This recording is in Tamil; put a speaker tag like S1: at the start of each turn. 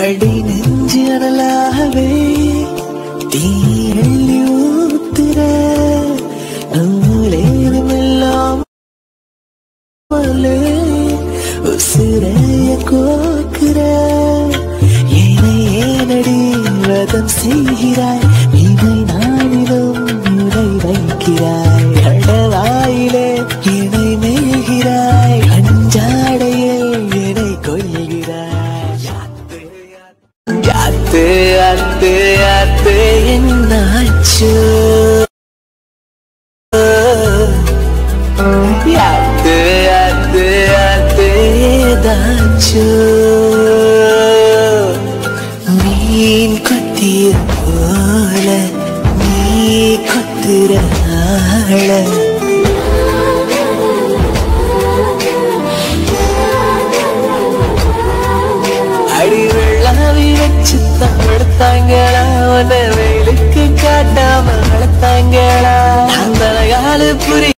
S1: அடி நெஞ்சு அனலாகவே தீ எள்ளி ஊத்துற நூலேதுமெல்லாம் உசிரைய கோக்குற ஏனை ஏனடி வதம் செய்கிறாய் இவை நானிலும் முறை வைக்கிறாய் கடவாயிலே இணை மேய்கிறாய் அஞ்சாடையில் என்னை கொள்கிறாய் யாத்து யாத்து யாத்து என்னாச்சு யாத்து யாத்து யாத்து ஏதாச்சு மீன் கொத்திய போல நீ கொத்துற ஆள அடி வெள்ளாவி வச்சு தடுத்தாங்களா உன்னை வெயிலுக்கு காட்டாம வளர்த்தாங்களா அந்த கால புரி